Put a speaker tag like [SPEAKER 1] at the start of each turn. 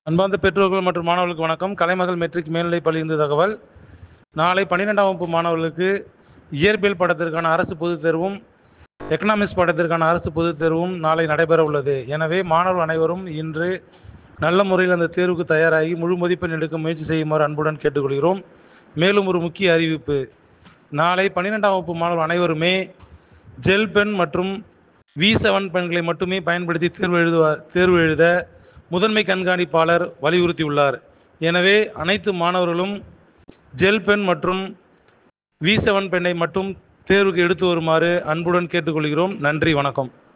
[SPEAKER 1] அன்பார்ந்த பெற்றோர்கள் மற்றும் மாணவர்களுக்கு வணக்கம் கலைமகள் மெட்ரிக் மேல்நிலைப் பள்ளியிலிருந்து தகவல் நாளை பன்னிரெண்டாம் வகுப்பு மாணவர்களுக்கு இயற்பியல் பாடத்திற்கான அரசு பொதுத் தேர்வும் எக்கனாமிக்ஸ் பாடத்திற்கான அரசு பொதுத் தேர்வும் நாளை நடைபெற உள்ளது எனவே மாணவர்கள் அனைவரும் இன்று நல்ல முறையில் அந்த தேர்வுக்கு தயாராகி முழு மதிப்பெண் எடுக்க முயற்சி செய்யுமாறு அன்புடன் கேட்டுக்கொள்கிறோம் மேலும் ஒரு முக்கிய அறிவிப்பு நாளை பன்னிரெண்டாம் வகுப்பு மாணவர்கள் அனைவருமே ஜெல் பென் மற்றும் வி செவன் பென்களை மட்டுமே பயன்படுத்தி தேர்வு எழுதுவார் தேர்வு எழுத முதன்மை கண்காணிப்பாளர் வலியுறுத்தியுள்ளார் எனவே அனைத்து மாணவர்களும் ஜெல் பென் மற்றும் வி செவன் பென்னை மட்டும் தேர்வுக்கு எடுத்து வருமாறு அன்புடன் கேட்டுக்கொள்கிறோம் நன்றி வணக்கம்